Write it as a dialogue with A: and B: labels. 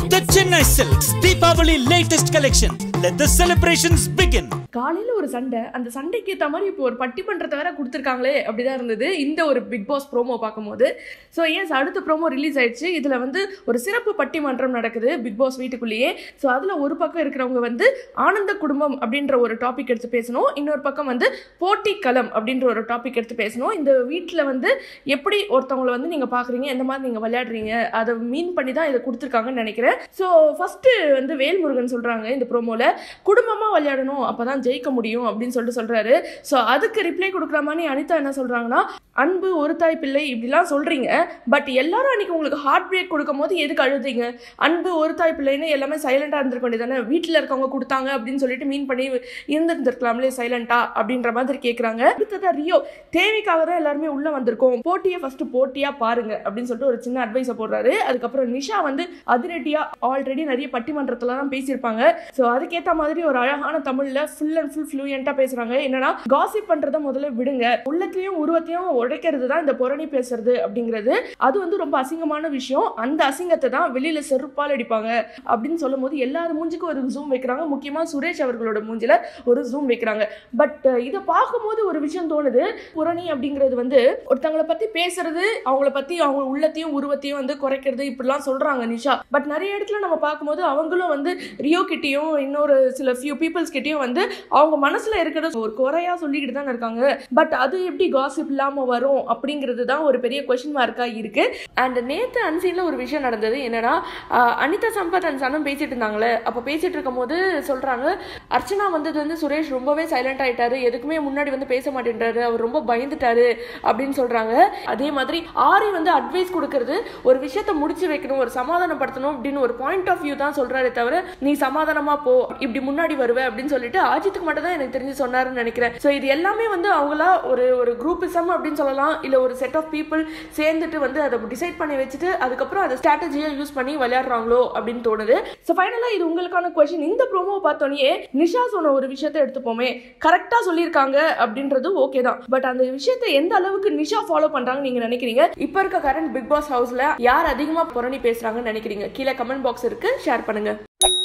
A: The Chennai Silks Deepavali latest collection. Let the celebrations begin.
B: காலையில ஒரு சண்டை அந்த சண்டைக்கு ஏற்ற மாதிரி இப்போ ஒரு பட்டிமன்றத்தை வேற கொடுத்துருக்காங்களே அப்படிதான் இருந்தது இந்த ஒரு பிக் பாஸ் ப்ரோமோ பார்க்கும்போது ஸோ எஸ் அடுத்த ப்ரோமோ ரிலீஸ் ஆயிடுச்சு இதில் வந்து ஒரு சிறப்பு பட்டிமன்றம் நடக்குது பிக் பாஸ் வீட்டுக்குள்ளேயே ஸோ அதில் ஒரு பக்கம் இருக்கிறவங்க வந்து ஆனந்த குடும்பம் அப்படின்ற ஒரு டாபிக் எடுத்து பேசணும் இன்னொரு பக்கம் வந்து போட்டி களம் அப்படின்ற ஒரு டாபிக் எடுத்து பேசணும் இந்த வீட்டில் வந்து எப்படி ஒருத்தவங்களை வந்து நீங்கள் பார்க்குறீங்க எந்த மாதிரி நீங்கள் விளையாடுறீங்க அதை மீன் பண்ணி தான் இதை கொடுத்துருக்காங்கன்னு நினைக்கிறேன் ஸோ ஃபஸ்ட்டு வந்து வேல்முருகன் சொல்கிறாங்க இந்த ப்ரோமோவில் குடும்பமாக விளையாடணும் அப்போ தான் ஜெயிக்க முடியும் அப்படின்னு சொல்லிட்டு சொல்கிறாரு ஸோ அதுக்கு ரிப்ளை கொடுக்குற மாதிரி அனிதா என்ன சொல்கிறாங்கன்னா அன்பு ஒரு தாய் பிள்ளை இப்படிலாம் சொல்கிறீங்க பட் எல்லாரும் அன்றைக்கி உங்களுக்கு ஹார்ட் பிரேக் கொடுக்கும் போது எதுக்கு அழுதுங்க அன்பு ஒரு தாய் பிள்ளைன்னு எல்லாமே சைலண்டாக இருந்திருக்க வேண்டியதானே வீட்டில் இருக்கவங்க கொடுத்தாங்க அப்படின்னு சொல்லிட்டு மீன் பண்ணி இருந்திருந்திருக்கலாம்லே சைலண்டா அப்படின்ற மாதிரி கேட்குறாங்க அடுத்ததா ரியோ தேவைக்காக தான் எல்லாருமே உள்ளே வந்திருக்கோம் போட்டியை ஃபஸ்ட்டு போட்டியாக பாருங்க அப்படின்னு சொல்லிட்டு ஒரு சின்ன அட்வைஸை போடுறாரு அதுக்கப்புறம் நிஷா வந்து அதிரடியாக ஆல்ரெடி நிறைய பட்டிமன்றத்தில் தான் பேசியிருப்பாங்க ஸோ அதுக்கேற்ற மாதிரி ஒரு அழகான தமிழில் ஃபுல் அண்ட் ஃபுல் ஃப்ளூயண்ட்டாக பேசுகிறாங்க என்னன்னா காசிப் பண்ணுறத முதல்ல விடுங்க உள்ளத்தையும் உருவத்தையும் உடைக்கிறது தான் இந்த புரணி பேசுறது அப்படிங்கிறது அது வந்து ரொம்ப அசிங்கமான விஷயம் அந்த அசிங்கத்தை தான் வெளியில் செருப்பால் அடிப்பாங்க அப்படின்னு சொல்லும் போது எல்லார் மூஞ்சிக்கும் ஒரு ஜூம் வைக்கிறாங்க முக்கியமாக சுரேஷ் அவர்களோட மூஞ்சில ஒரு ஜூம் வைக்கிறாங்க பட் இதை பார்க்கும்போது ஒரு விஷயம் தோணுது புரணி அப்படிங்கிறது வந்து ஒருத்தவங்களை பற்றி பேசுறது அவங்கள பற்றி அவங்க உள்ளத்தையும் உருவத்தையும் வந்து குறைக்கிறது இப்படிலாம் சொல்கிறாங்க நிஷா பட் நிறைய இடத்துல நம்ம பார்க்கும்போது அவங்களும் வந்து ரியோ கிட்டேயும் இன்னொரு சில ஃபியூ பீப்புள்ஸ் கிட்டேயும் வந்து அவங்க மனசில் இருக்கிற ஒரு குறையா சொல்லிக்கிட்டு தான் இருக்காங்க பட் அது எப்படி காசிப் இல்லாமல் வரும் அப்படிங்கிறது தான் ஒரு பெரிய கொஷின் மார்க்காக இருக்கு அண்ட் நேற்று அன்சீனில் ஒரு விஷயம் நடந்தது என்னன்னா ஆஹ், அனிதா சம்பத் அண்ட் சனம் பேசிட்டு இருந்தாங்களே அப்போ பேசிட்டு இருக்கும்போது சொல்றாங்க அர்ச்சனா வந்தது வந்து சுரேஷ் ரொம்பவே சைலண்ட் ஆயிட்டாரு எதுக்குமே முன்னாடி வந்து பேச மாட்டேன்றாரு அவர் ரொம்ப பயந்துட்டாரு அப்படின்னு சொல்றாங்க அதே மாதிரி ஆரி வந்து அட்வைஸ் கொடுக்கறது ஒரு விஷயத்த முடிச்சு வைக்கணும் ஒரு சமாதானப்படுத்தணும் அப்படின்னு ஒரு பாயிண்ட் ஆஃப் வியூ தான் சொல்றாரே தவிர நீ சமாதானமா போ இப்படி முன்னாடி வருவ அப்படின்னு சொல்லிட்டு அஜித்துக்கு மட்டும் தான் எனக்கு தெரிஞ்சு சொன்னாருன்னு நினைக்கிறேன் ஸோ இது எல்லாமே வந்து அவங்களா ஒரு ஒரு குரூப்பிசம் அப்படின்னு சொல்லலாம் இல்ல ஒரு செட் ஆஃப் பீப்புள் சேர்ந்துட்டு வந்து அதை டிசைட் பண்ணி வச்சுட்டு அதுக்கப்புறம் அதை ஸ்ட்ராட்டஜியை யூஸ் பண்ணி விளையாடுறாங்களோ அப்படின்னு தோணுது ஸோ ஃபைனலாக இது உங்களுக்கான கொஷின் இந்த ப்ரோமோவை பார்த்தோன்னே நிஷா சொன்ன ஒரு விஷயத்தை எடுத்துப்போமே கரெக்டாக சொல்லியிருக்காங்க அப்படின்றது ஓகே தான் பட் அந்த விஷயத்தை எந்த அளவுக்கு நிஷா ஃபாலோ பண்றாங்க நீங்க நினைக்கிறீங்க இப்போ இருக்க கரண்ட் பிக் பாஸ் ஹவுஸ்ல யார் அதிகமாக புரணி பேசுறாங்கன்னு நினைக்கிறீங்க கீழே கமெண்ட் பாக்ஸ் இருக்கு ஷேர் பண்ணுங்க